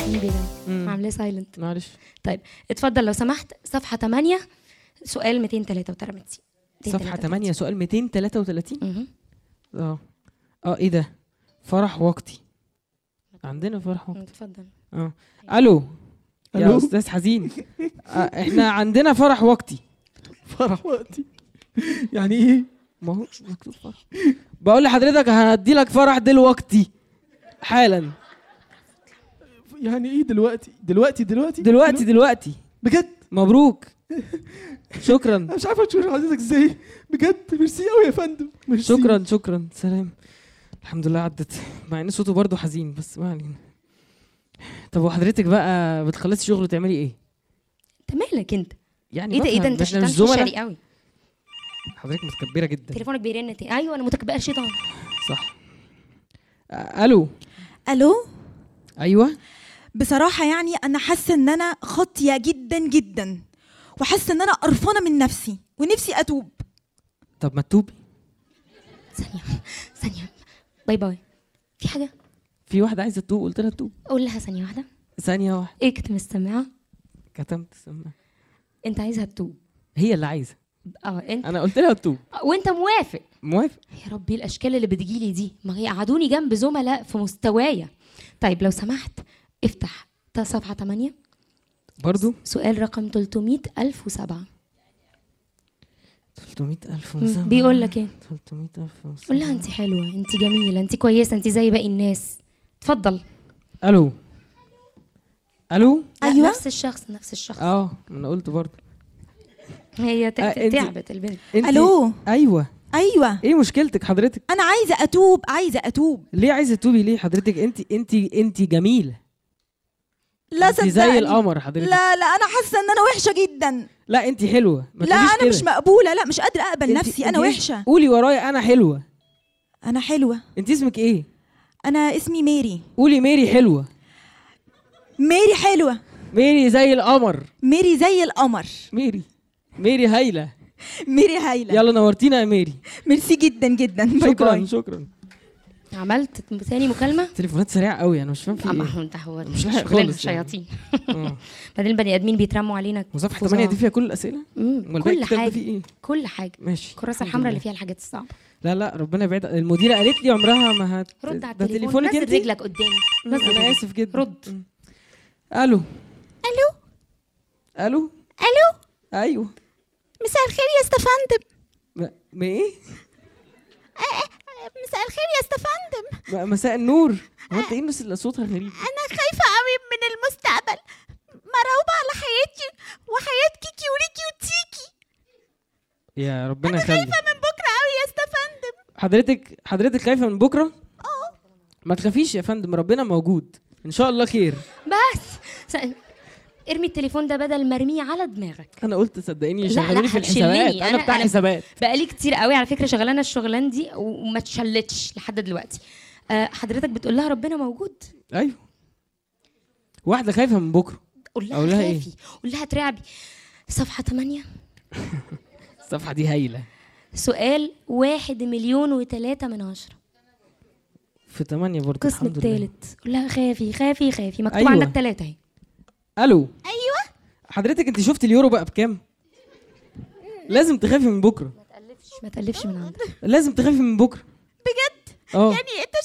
مين بينام مم. عاملاه سايلنت معلش طيب اتفضل لو سمحت صفحه 8 سؤال 233 صفحة 8 سؤال 233 مهم. اه اه ايه ده فرح وقتي عندنا فرح وقتي اتفضل اه الو يا ألو؟ استاذ حزين آه احنا عندنا فرح وقتي فرح وقتي يعني ايه ما هو مكتوب فرح بقول لحضرتك هدي لك فرح دلوقتي حالا يعني ايه دلوقتي دلوقتي دلوقتي دلوقتي دلوقتي بجد مبروك شكرا انا مش عارف اشكر حضرتك ازاي بجد ميرسي قوي يا فندم ميرسي شكرا شكرا سلام الحمد لله عدت مع ان صوته برضه حزين بس ما علينا طب وحضرتك بقى بتخلصي شغل وتعملي ايه انت مالك انت يعني ايه ده ايه ده بفهم، انت احنا مش شيطان زملاء شري قوي حضرتك متكبره جدا تليفونك بيرن تاني ايوه انا متكبره شيطان صح آه، الو الو ايوه بصراحه يعني انا حاسه ان انا خاطيه جدا جدا وحاسه ان انا قرفانه من نفسي ونفسي اتوب طب ما تتوبي ثانيه ثانيه باي باي في حاجه في واحده عايزه تتوب قلت لها تتوب قول لها ثانيه واحده ثانيه واحده ايه كنت مستمعه كتمت السماعه انت عايزها تتوب هي اللي عايزه اه انت انا قلت لها تتوب وانت موافق موافق يا ربي الاشكال اللي بتجيلي دي ما هي قعدوني جنب زملاء في مستوايا طيب لو سمحت افتح تا- صفحه 8 برضو سؤال رقم 300007 300000 مم، مسامة. بيقول لك ايه 300000 قول لها انت حلوه انت جميله انت كويسه انت زي باقي الناس اتفضل الو الو لا، أيوة. نفس الشخص نفس الشخص اه ما انا قلت برضو هي ت- آه، ت- انت- تعبت البنت انت الو ايوه ايوه ايه مشكلتك حضرتك انا عايزه اتوب عايزه اتوب ليه عايزه تتوبي ليه حضرتك انت انت انت جميله لا انت زي صدقني القمر حضرتك لا لا انا حاسه ان انا وحشه جدا لا انت حلوه ما لا تقوليش انا كده. مش مقبوله لا مش قادره اقبل انت- نفسي انت انا ايه؟ وحشه قولي ورايا انا حلوه انا حلوه انت اسمك ايه انا اسمي ميري قولي ميري حلوه ميري حلوه ميري زي القمر ميري زي القمر ميري ميري هايله ميري هايله يلا نورتينا يا ميري ميرسي جدا جدا باي شكرا باي شكرا عملت ثاني مكالمه تليفونات سريعه قوي انا مش فاهم في اما ايه هو ده هو مش لاحق شغلنا خالص يعني. شياطين آه. بعدين البني ادمين بيترموا علينا وصفحه فظاع. 8 دي فيها كل الاسئله مم، امال باقي كل الكتاب ده حاجه فيه ايه كل حاجه ماشي الكراسه الحمد الحمراء اللي لله. فيها الحاجات الصعبه لا لا ربنا يبعد المديره قالت لي عمرها ما هت رد على ده التليفون تليفونك نزل انت رجلك قدامي نزل انا رجلك. اسف جدا رد. مم. الو الو الو الو ايوه مساء الخير يا استفندم ما ما ايه مساء الخير يا استفندم ما- مساء النور هو انت ايه الناس اللي صوتها غريب انا خايفه قوي من المستقبل مرعوبه على حياتي وحياه كيكي وريكي وتيكي يا ربنا يخلي من بكره قوي يا استفندم حضرتك حضرتك خايفه من بكره ما تخافيش يا فندم ربنا موجود ان شاء الله خير بس س- ارمي التليفون ده بدل ما ارميه على دماغك انا قلت صدقيني لا، شغلوني لا، في هتشلني. الحسابات انا أنا- بتاع أنا- حسابات بقالي كتير قوي على فكره شغلانه الشغلان دي وما اتشلتش لحد دلوقتي أه حضرتك بتقول لها ربنا موجود ايوه واحده خايفه من بكره قول لها أقول لها إيه؟ خافي قول لها ترعبي صفحه 8 الصفحه دي هايله سؤال واحد مليون وتلاتة من عشرة في 8 برضه القسم الحمد لله الثالث قول لها خافي خافي خافي مكتوب أيوة. عندك ثلاثة اهي الو ايوه حضرتك انت شفت اليورو بقى بكام لازم تخافي من بكره ما تقلفش ما تقلفش من عندك لازم تخافي من بكره بجد اه يعني انت